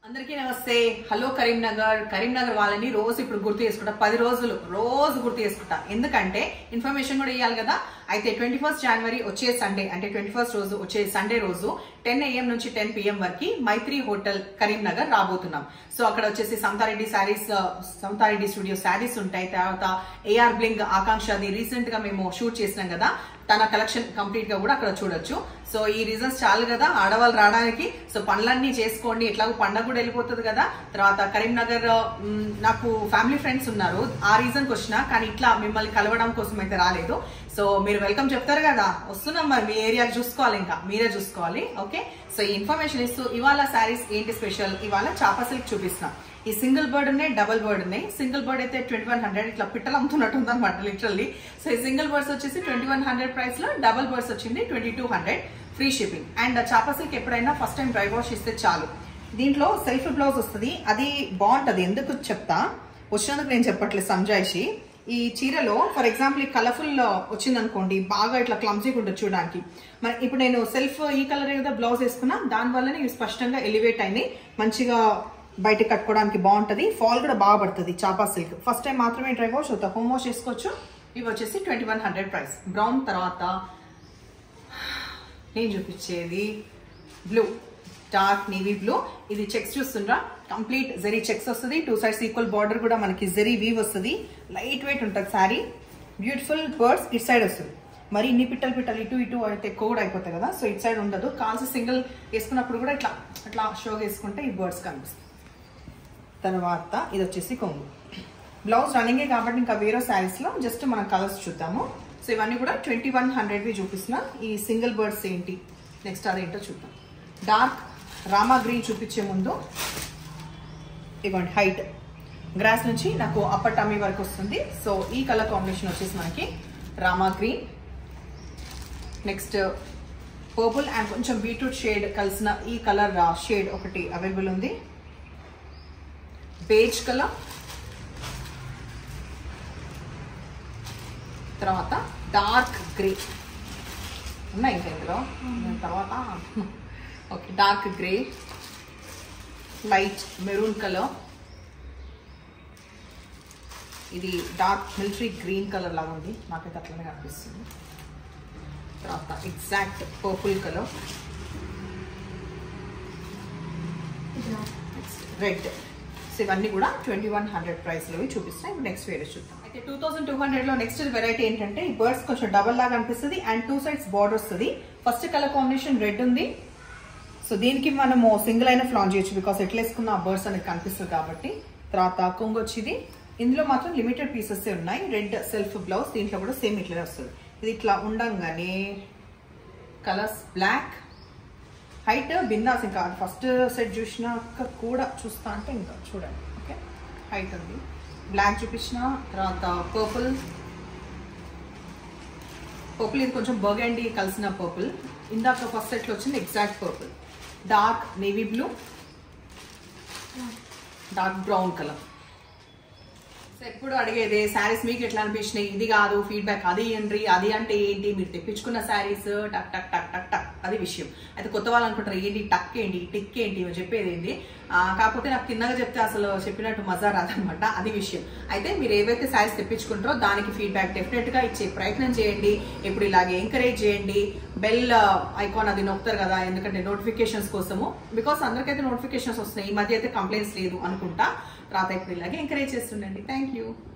అందరికీ నమస్తే హలో కరీంనగర్ కరీంనగర్ వాళ్ళని రోజు ఇప్పుడు గుర్తు చేసుకుంటా పది రోజులు రోజు గుర్తు చేసుకుంటా ఎందుకంటే ఇన్ఫర్మేషన్ కూడా ఇవ్వాలి కదా అయితే ట్వంటీ ఫస్ట్ జనవరి వచ్చే సండే అంటే ట్వంటీ ఫస్ట్ రోజు వచ్చే సండే రోజు టెన్ ఏఎం నుంచి టెన్ పిఎం వరకు మైత్రి హోటల్ కరీంనగర్ రాబోతున్నాం సో అక్కడ వచ్చేసి సంతారెడ్డి శారీస్ సంతారెడ్డి స్టూడియో శారీస్ ఉంటాయి తర్వాత ఏఆర్ బ్లింగ్ ఆకాంక్షది రీసెంట్ గా మేము షూట్ చేసినాం కదా తన కలెక్షన్ కంప్లీట్ గా కూడా అక్కడ చూడొచ్చు సో ఈ రీజన్స్ చాలు కదా ఆడవాళ్ళు రావడానికి సో పనులన్నీ చేసుకోండి ఎట్లాగో పండగ కూడా వెళ్ళిపోతుంది కదా తర్వాత కరీంనగర్ మ్, నాకు ఫ్యామిలీ ఫ్రెండ్స్ ఉన్నారు ఆ రీజన్ కి వచ్చిన కానీ ఇట్లా మిమ్మల్ని కలవడం కోసం అయితే రాలేదు సో మీరు వెల్కమ్ చెప్తారు కదా వస్తున్నాం మరి మీ ఏరియా చూసుకోవాలి ఇంకా మీరే చూసుకోవాలి ఓకే సో ఈ ఇన్ఫర్మేషన్ ఇస్తూ ఇవాళ శారీస్ ఏంటి స్పెషల్ ఇవాళ చాపా సిల్క్ చూపిస్తున్నాం ఈ సింగిల్ బర్డ్ ఉన్నాయి డబుల్ బర్డ్ ఉన్నాయి సింగిల్ బర్డ్ అయితే ట్వంటీ వన్ హండ్రెడ్ ఇట్లా పిట్టలు అమ్ముతున్నట్టు ఉందన్నమాట లిటరల్లీ సో ఈ సింగిల్ బర్డ్స్ వచ్చేసి ట్వంటీ వన్ హండ్రెడ్ ప్రైస్ లో డబుల్ బర్డ్స్ వచ్చింది twenty two hundred free shipping and చాపా సిల్క్ ఎప్పుడైనా ఫస్ట్ టైం డ్రై వాష్ ఇస్తే చాలు దీంట్లో సెల్ఫ్ బ్లౌజ్ వస్తుంది అది బాగుంటది ఎందుకు చెప్తా వచ్చినందుకు నేను చెప్పట్లేదు సంజాయిషి ఈ చీరలో ఫర్ ఎగ్జాంపుల్ ఈ కలర్ఫుల్ వచ్చింది అనుకోండి బాగా ఇట్లా క్లమ్జీగా ఉంటుంది చూడడానికి మరి ఇప్పుడు నేను సెల్ఫ్ ఈ కలర్ ఏదో బ్లౌజ్ వేసుకున్నా దాని వల్లనే ఇవి స్పష్టంగా ఎలివేట్ అయినాయి మంచిగా బయట కట్టుకోవడానికి బాగుంటది ఫాల్ కూడా బాగా పడుతుంది చాపా సిల్క్ ఫస్ట్ టైం మాత్రమే డ్రై వాష్ అవుతా హోమ్ వాష్ చేసుకోవచ్చు ఇవి వచ్చేసి twenty one hundred price brown తర్వాత నేను చూపించేది బ్లూ డార్క్ నేవీ బ్లూ ఇది చెక్స్ చూస్తుండ్రా కంప్లీట్ జెరీ చెక్స్ వస్తుంది టూ సైడ్స్ ఈక్వల్ బార్డర్ కూడా మనకి జెరీ వీవ్ వస్తుంది లైట్ వెయిట్ ఉంటుంది sari beautiful birds it side వస్తుంది మరి ఇన్ని పిట్టలు పిట్టలు ఇటు ఇటు అయితే ఎక్కువ కూడా అయిపోతాయి కదా సో ఇట్ సైడ్ ఉండదు కాల్స్ సింగిల్ వేసుకున్నప్పుడు కూడా ఇట్లా అట్లా షోగా వేసుకుంటే ఈ బర్డ్స్ కనిపిస్తాయి తర్వాత ఇది వచ్చేసి కొంగు బ్లౌజ్ రన్నింగే కాబట్టి ఇంకా వేరే శారీస్లో జస్ట్ మనం కలర్స్ చూద్దాము సో ఇవన్నీ కూడా ట్వంటీ వన్ హండ్రెడ్వి చూపిస్తున్నా ఈ సింగిల్ బర్డ్స్ ఏంటి నెక్స్ట్ అదేంటో చూద్దాం డార్క్ రామా గ్రీన్ చూపించే ముందు ఇవ్వండి హైట్ గ్రాస్ నుంచి నాకు అప్పర్ టమ్మీ వరకు వస్తుంది సో ఈ కలర్ కాంబినేషన్ వచ్చేసి మనకి Rama green next purple and కొంచెం బీట్రూట్ షేడ్ కలిసిన ఈ కలర్ షేడ్ ఒకటి అవైలబుల్ ఉంది బేజ్ కలర్ తర్వాత డార్క్ గ్రే ఉన్నాయి ఇంకా ఇందులో తర్వాత okay dark grey light maroon colour ఇది డార్క్ మిలిటరీ గ్రీన్ కలర్ లాగా ఉంది నాకైతే అట్లనే కనిపిస్తుంది తర్వాత exact purple colour red so ఇవన్నీ కూడా ట్వంటీ వన్ హండ్రెడ్ ప్రైస్లో చూపిస్తాయి ఇప్పుడు నెక్స్ట్ వేరే చూద్దాం అయితే టూ థౌసండ్ టూ హండ్రెడ్లో నెక్స్ట్ వెరైటీ ఏంటంటే ఈ బర్డ్స్ కొంచెం డబల్ లాగా అనిపిస్తుంది అండ్ టూ సైడ్స్ బార్డర్ వస్తుంది ఫస్ట్ కలర్ కాంబినేషన్ రెడ్ ఉంది సో దీనికి మనము సింగిల్ అయినా ఫ్లాన్ చేయొచ్చు బికాస్ ఎట్లా వేసుకున్న ఆ బర్డ్స్ అనేది కనిపిస్తుంది కాబట్టి తర్వాత కొంగు వచ్చింది ఇందులో మాత్రం లిమిటెడ్ పీసెస్ ఉన్నాయి రెడ్ సెల్ఫ్ బ్లౌజ్ దీంట్లో కూడా సేమ్ ఇట్లనే వస్తుంది ఇది ఇట్లా ఉండంగానే కలర్స్ బ్లాక్ హైట్ బిందాస్ ఇంకా ఫస్ట్ సెట్ చూసినాక కూడా చూస్తా అంటే ఇంకా చూడండి ఓకే హైట్ ఉంది బ్లాక్ చూపించిన తర్వాత పర్పుల్ పర్పుల్ ఇది కొంచెం బర్గండి కలిసిన పర్పుల్ ఇందాక ఫస్ట్ సెట్లో వచ్చింది exact purple dark navy blue dark brown colour so ఎప్పుడు అడిగేది శారీస్ మీకు ఎట్లా అనిపించినాయి ఇది కాదు ఫీడ్బ్యాక్ అది ఏంటి అది అంటే ఏంటి మీరు తెప్పించుకున్న శారీస్ టక్ టక్ టక్ టక్ టక్ అది విషయం అయితే కొత్త వాళ్ళు అనుకుంటారు ఏంటి టక్ ఏంటి టిక్ ఏంటి ఇవి చెప్పేది ఏంటి ఆ, కాకపోతే నాకు తిన్నగా చెప్తే అసలు చెప్పినట్టు మజా రాదనమాట అది విషయం అయితే మీరు ఏవైతే శారీస్ తెప్పించుకుంటారో దానికి ఫీడ్బ్యాక్ డెఫినెట్ గా ఇచ్చే ప్రయత్నం చేయండి ఇప్పుడు ఇలాగే ఎంకరేజ్ చేయండి బెల్ ఐకాన్ అది నొక్కుతారు కదా ఎందుకంటే నోటిఫికేషన్స్ కోసము బికాస్ అందరికైతే నోటిఫికేషన్స్ వస్తున్నాయి ఈ మధ్య అయితే కంప్లైంట్స్ లేదు అనుకుంటా తర్వాత ఇప్పుడు ఇలాగే ఎంకరేజ్ చేస్తుండండి థ్యాంక్ యూ